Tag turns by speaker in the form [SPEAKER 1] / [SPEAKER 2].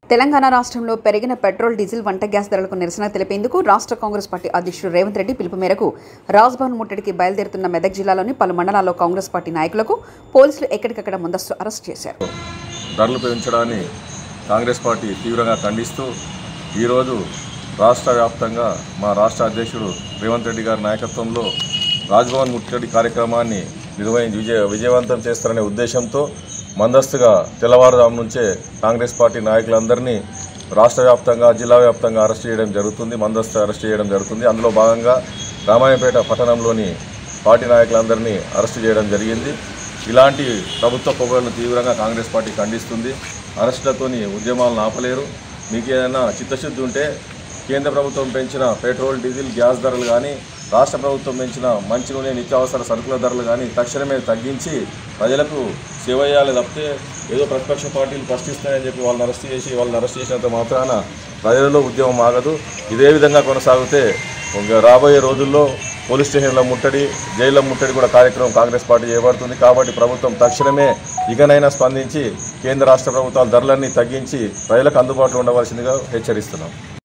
[SPEAKER 1] తెలంగాణ రాష్ట్రంలో పెరిగిన petrol diesel వంట గ్యాస్ ధరలకు నిరసన తెలిపేందుకు రాష్ట్ర కాంగ్రెస్ పార్టీ అధ్యక్షుడు రేవంత్ రెడ్డి పిలుపు మేరకు రాజ్భవన్ ముట్టడికి బయలుదేరుతున్న మెదక్ జిల్లాలోని పలు మండలాల్లో కాంగ్రెస్ పార్టీ నాయకులకు పోలీసులు ఎక్కడికక్కడ ముందస్తు అరెస్ట్ చేశారు
[SPEAKER 2] ధరలు పెంచడాన్ని కాంగ్రెస్ పార్టీ తీవ్రంగా ఖండిస్తూ ఈరోజు రాష్ట్ర వ్యాప్తంగా మా రాష్ట్ర అధ్యక్షుడు రేవంత్ రెడ్డి గారి నాయకత్వంలో రాజ్భవన్ ముట్టడి కార్యక్రమాన్ని నిర్వహించి విజయ విజయవంతం చేస్తారనే ఉద్దేశంతో మందస్తుగా తెల్లవారుజాము నుంచే కాంగ్రెస్ పార్టీ నాయకులందరినీ రాష్ట్ర వ్యాప్తంగా జిల్లా వ్యాప్తంగా అరెస్ట్ చేయడం జరుగుతుంది మందస్తు అరెస్ట్ చేయడం జరుగుతుంది అందులో భాగంగా రామాయపేట పట్టణంలోని పార్టీ నాయకులందరినీ అరెస్టు చేయడం జరిగింది ఇలాంటి ప్రభుత్వ పొగలను తీవ్రంగా కాంగ్రెస్ పార్టీ ఖండిస్తుంది అరెస్టులతోని ఉద్యమాలను ఆపలేరు మీకు ఏదైనా చిత్తశుద్ధి ఉంటే కేంద్ర ప్రభుత్వం పెంచిన పెట్రోల్ డీజిల్ గ్యాస్ ధరలు కానీ రాష్ట్ర ప్రభుత్వం పెంచిన మంచి నూనె నిత్యావసర సరుకుల ధరలు కానీ తక్షణమే తగ్గించి ప్రజలకు సేవ చేయాలి తప్పితే ఏదో ప్రతిపక్ష పార్టీలు ప్రశ్నిస్తాయని చెప్పి వాళ్ళని అరెస్ట్ చేసి వాళ్ళని అరెస్ట్ చేసినంత మాత్రాన ప్రజలలో ఉద్యమం ఆగదు ఇదే విధంగా కొనసాగితే ఒక రాబోయే రోజుల్లో పోలీస్ స్టేషన్ల ముట్టడి జైళ్ళ ముట్టడి కూడా కార్యక్రమం కాంగ్రెస్ పార్టీ చేపడుతుంది కాబట్టి ప్రభుత్వం తక్షణమే ఇకనైనా స్పందించి కేంద్ర రాష్ట్ర ప్రభుత్వాల ధరలన్నీ తగ్గించి ప్రజలకు అందుబాటులో ఉండవలసిందిగా హెచ్చరిస్తున్నాం